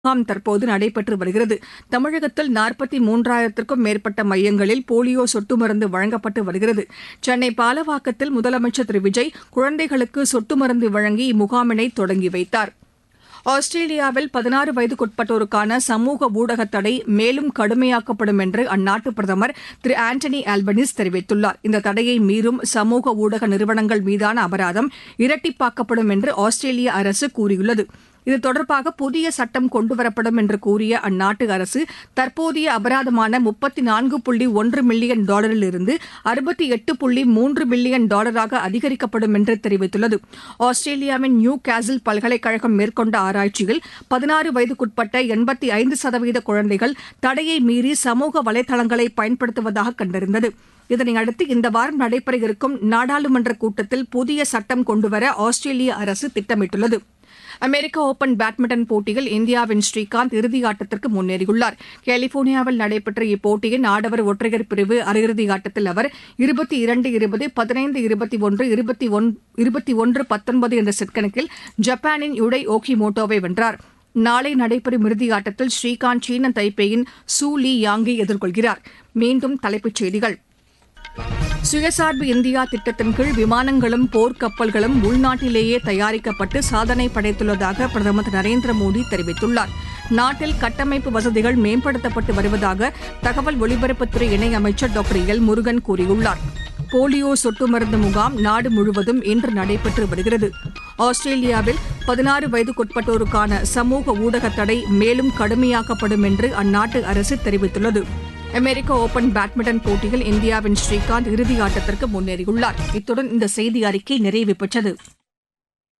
முகாம் தற்போது நடைபெற்று வருகிறது தமிழகத்தில் நாற்பத்தி மூன்றாயிரத்திற்கும் மேற்பட்ட மையங்களில் போலியோ சொட்டு மருந்து வழங்கப்பட்டு வருகிறது சென்னை பாலவாக்கத்தில் முதலமைச்சர் திரு விஜய் குழந்தைகளுக்கு சொட்டு மருந்து வழங்கி இம்முகாமினை தொடங்கி வைத்தார் ஆஸ்திரேலியாவில் பதினாறு வயதுக்குட்பட்டோருக்கான சமூக ஊடக தடை மேலும் கடுமையாக்கப்படும் என்று அந்நாட்டு பிரதமர் திரு ஆண்டனி ஆல்பனிஸ் தெரிவித்துள்ளார் இந்த தடையை மீறும் சமூக ஊடக நிறுவனங்கள் மீதான அபராதம் இரட்டிப்பாக்கப்படும் என்று ஆஸ்திரேலிய அரசு கூறியுள்ளது இது தொடர்பாக புதிய சட்டம் கொண்டுவரப்படும் என்று கூறிய அந்நாட்டு அரசு தற்போதைய அபராதமான முப்பத்தி நான்கு புள்ளி ஒன்று மில்லியன் டாலரிலிருந்து அறுபத்தி எட்டு புள்ளி மூன்று மில்லியன் டாலராக அதிகரிக்கப்படும் என்று தெரிவித்துள்ளது ஆஸ்திரேலியாவின் நியூ கேசில் பல்கலைக்கழகம் மேற்கொண்ட ஆராய்ச்சியில் பதினாறு வயதுக்குட்பட்ட எண்பத்தி ஐந்து சதவீத குழந்தைகள் தடையை மீறி சமூக வலைதளங்களை பயன்படுத்துவதாக கண்டறிந்தது இதனையடுத்து இந்த வாரம் நடைபெற இருக்கும் நாடாளுமன்ற கூட்டத்தில் புதிய சட்டம் கொண்டுவர ஆஸ்திரேலிய அரசு திட்டமிட்டுள்ளது அமெரிக்க ஒபன் பேட்மிண்டன் போட்டியில் இந்தியாவின் ஸ்ரீகாந்த் இறுதியாட்டத்திற்கு முன்னேறியுள்ளார் கலிபோர்னியாவில் நடைபெற்ற இப்போட்டியின் ஆடவர் ஒற்றையர் பிரிவு அரையிறுதி ஆட்டத்தில் அவர் இருபத்தி இரண்டு இருபது பதினைந்து இருபத்தி ஒன்று இருபத்தி ஒன்று பத்தொன்பது என்ற செட் கணக்கில் ஜப்பானின் யுடை ஓகிமோட்டோவை வென்றார் நாளை நடைபெறும் இறுதியாட்டத்தில் ஸ்ரீகாந்த் சீன தைப்பேயின் சூ லீ யாங்கை எதிர்கொள்கிறார் மீண்டும் தலைப்புச் செய்திகள் சுயசார்பு இந்தியா திட்டத்தின் கீழ் விமானங்களும் போர்க்கப்பல்களும் உள்நாட்டிலேயே தயாரிக்கப்பட்டு சாதனை படைத்துள்ளதாக பிரதமர் திரு நரேந்திர மோடி தெரிவித்துள்ளார் நாட்டில் கட்டமைப்பு வசதிகள் மேம்படுத்தப்பட்டு வருவதாக தகவல் ஒலிபரப்புத்துறை இணையமைச்சர் டாக்டர் எல் முருகன் கூறியுள்ளார் போலியோ சொட்டு மருந்து முகாம் நாடு முழுவதும் இன்று நடைபெற்று வருகிறது ஆஸ்திரேலியாவில் பதினாறு வயதுக்குட்பட்டோருக்கான சமூக ஊடக தடை மேலும் கடுமையாக்கப்படும் என்று அந்நாட்டு அரசு தெரிவித்துள்ளது அமெரிக்க ஒபன் பேட்மிண்டன் போட்டியில் இந்தியாவின் ஸ்ரீகாந்த் இறுதியாட்டத்திற்கு முன்னேறியுள்ளார் இத்துடன் இந்த செய்தி அறிக்கை நிறைவு பெற்றது